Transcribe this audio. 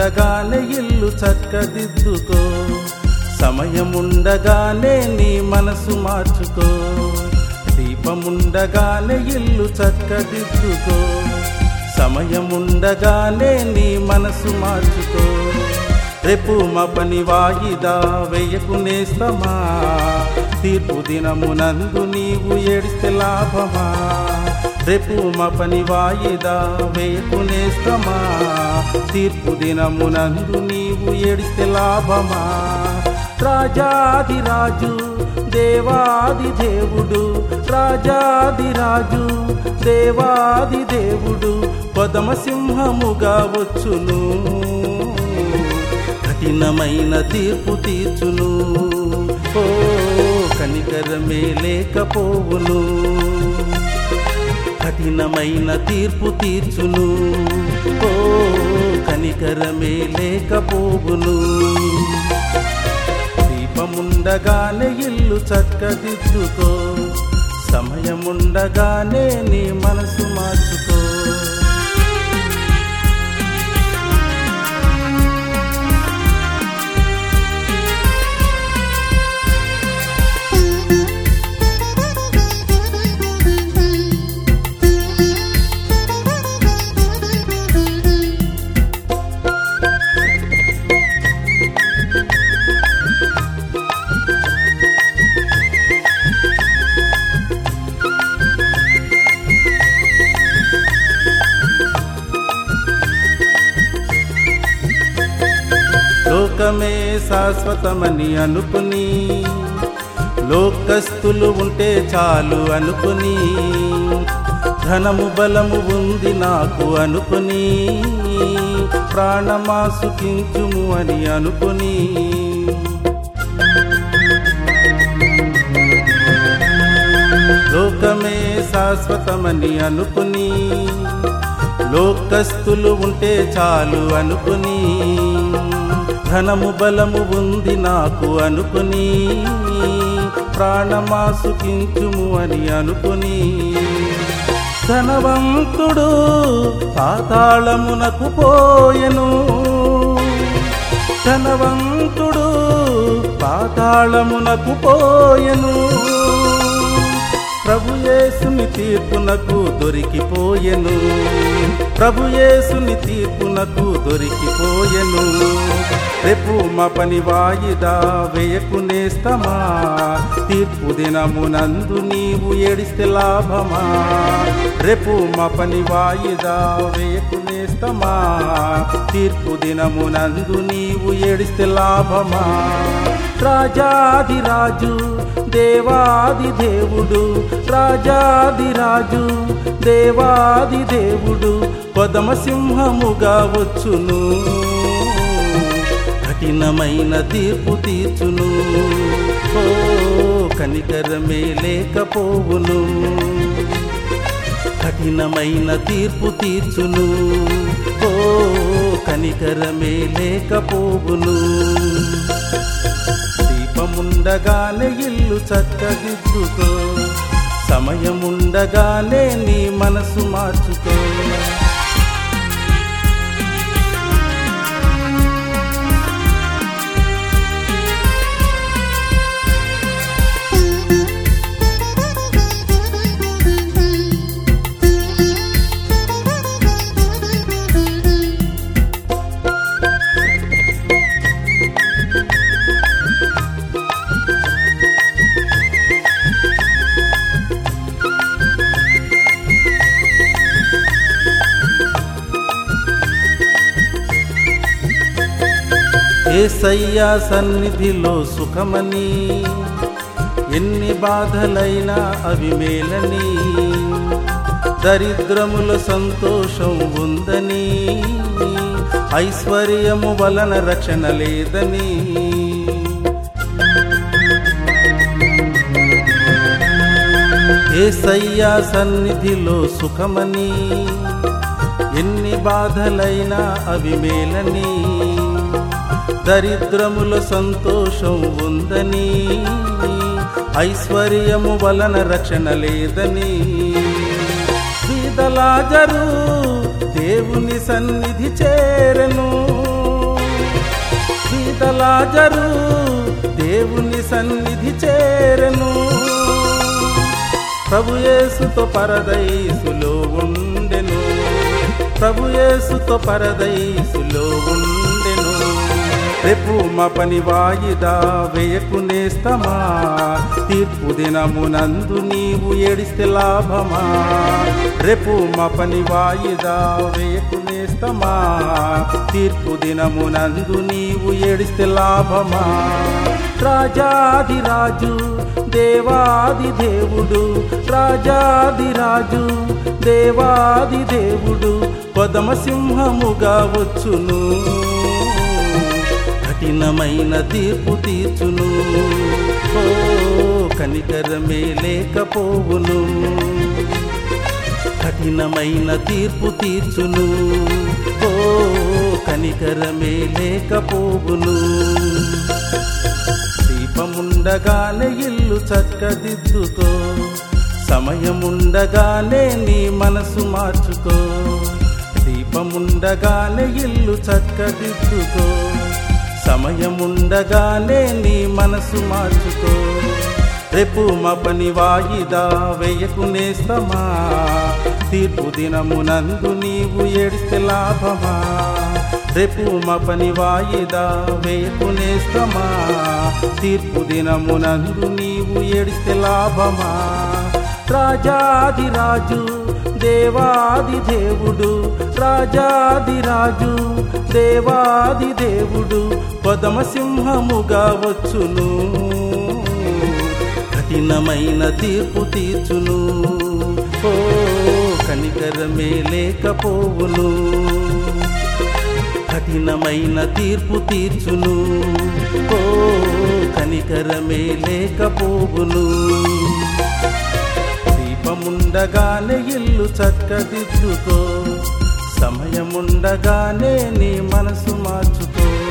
సమయముండగానే ఇల్లు చక్కదిద్దుకో సమయముండగానే నీ మనసు మార్చుకో దీపముండగానే ఇల్లు చక్కదిద్దుకో సమయముండగానే నీ మనసు మార్చుకో రేపు మా పని వాయిదా వేయకు నేస్తమా తీర్పు దినమునందు నీవు ఏడిస్తే లాభమా రేపు మా పని వాయిదా వేయకు నేస్తమా తీర్పు దినమునందు నీవు ఏడిస్తే లాభమా రాజాది రాజు దేవాది దేవుడు రాజాది రాజు దేవాది దేవుడు పదమ సింహముగా వచ్చును కఠినమైన తీర్పు తీర్చును ఓ కనికరమే లేకపోవును కఠినమైన తీర్పు తీర్చును ఓ కనికరమే లేకపోవును దీపముండగానే ఇల్లు చక్కదిద్దుకో సమయముండగానే నీ మనసు మార్చుకో లోకమే శాశ్వతమని అనుకుని లోకస్తులు ఉంటే చాలు అనుకుని ధనము బలము ఉంది నాకు అనుకుని ప్రాణమా సుఖించుము అని అనుకుని లోకమే శాశ్వతమని అనుకుని లోకస్తులు ఉంటే చాలు అనుకుని ధనము బలము ఉంది నాకు అనుకుని ప్రాణమా సుఖించుము అని అనుకుని ధనవంతుడు పాతాళమునకు పోయెను ధనవంతుడు పాతాళమునకు పోయెను ప్రభుయేసుని తీర్పునకు దొరికిపోయెను ప్రభుయేసుని తీర్పునకు దొరికిపోయెను రేపు మా పని వాయిదా వేయకు నేస్తమా తీర్పు దినమునందు నీవు ఏడిస్తే లాభమా రేపు మా పని వాయిదా వేయకు నేస్తమా తీర్పు దినమునందు నీవు ఏడిస్తే లాభమా రాజాది రాజు దేవాది దేవుడు రాజాది రాజు దేవాది దేవుడు పదమ సింహముగా వచ్చును కఠినమైన తీర్పు తీర్చును ఓ కనికరమే లేకపోవును కఠినమైన తీర్పు తీర్చును ఓ కనికరమే లేకపోవును దీపముండగానే ఇల్లు చక్కదిద్దుకో సమయముండగానే నీ మనసు మార్చుకో ఏసయ్యా సన్నిధిలో సుఖమని ఎన్ని బాధలైనా అవి మేలని దరిద్రముల సంతోషం ఉందని ఐశ్వర్యము వలన రక్షణ లేదని ఏసయ్యా సన్నిధిలో సుఖమని ఎన్ని బాధలైనా అవి మేలని దరిద్రముల సంతోషం ఉందని ఐశ్వర్యము వలన రక్షణ లేదని బీదలాజరు దేవుని సన్నిధి చేరను చనిపోయిన లాజరు దేవుని సన్నిధి చేరెను ప్రభుయేసుతో పరదైసులో ఉండెను ప్రభుయేసుతో పరదైసులో ఉండెను రేపు మా పని వాయిదా వేయకునేస్తమా తీర్పు దినమునందు నీవు ఏడిస్తే లాభమా రేపు మా పని వాయిదా వేయకునేస్తమా తీర్పు దినమునందు నీవు ఏడిస్తే లాభమా రాజాది రాజు దేవాది దేవుడు రాజాది రాజు దేవాది దేవుడు పదమ సింహముగా వచ్చును కఠినమైన తీర్పు తీర్చును ఓ కనికరమే లేకపోవును కఠినమైన తీర్పు తీర్చును ఓ కనికరమే లేకపోవును దీపముండగానే ఇల్లు చక్కదిద్దుకో సమయముండగానే నీ మనసు మార్చుకో దీపముండగానే ఇల్లు చక్కదిద్దుకో సమయముండగానే నీ మనసు మార్చుకో రేపు మా పని వాయిదా వేయకునేస్తమా తీర్పు దినమునందు నీవు ఏడిస్తే లాభమా రేపు మా పని వాయిదా వేయకునేస్తమా తీర్పు దినమునందు నీవు ఏడిస్తే లాభమా రాజాది రాజు దేవాది దేవుడు రాజాది రాజు దేవాది దేవుడు పదమ సింహముగా వచ్చును కఠినమైన తీర్పు తీర్చును ఓ కనికరమే లేకపోవును కఠినమైన తీర్పు తీర్చును ఓ కనికరమే లేకపోవును దీపముండగానే ఇల్లు చక్కదిద్దుకో సమయముండగానే నీ మనసు మార్చుకో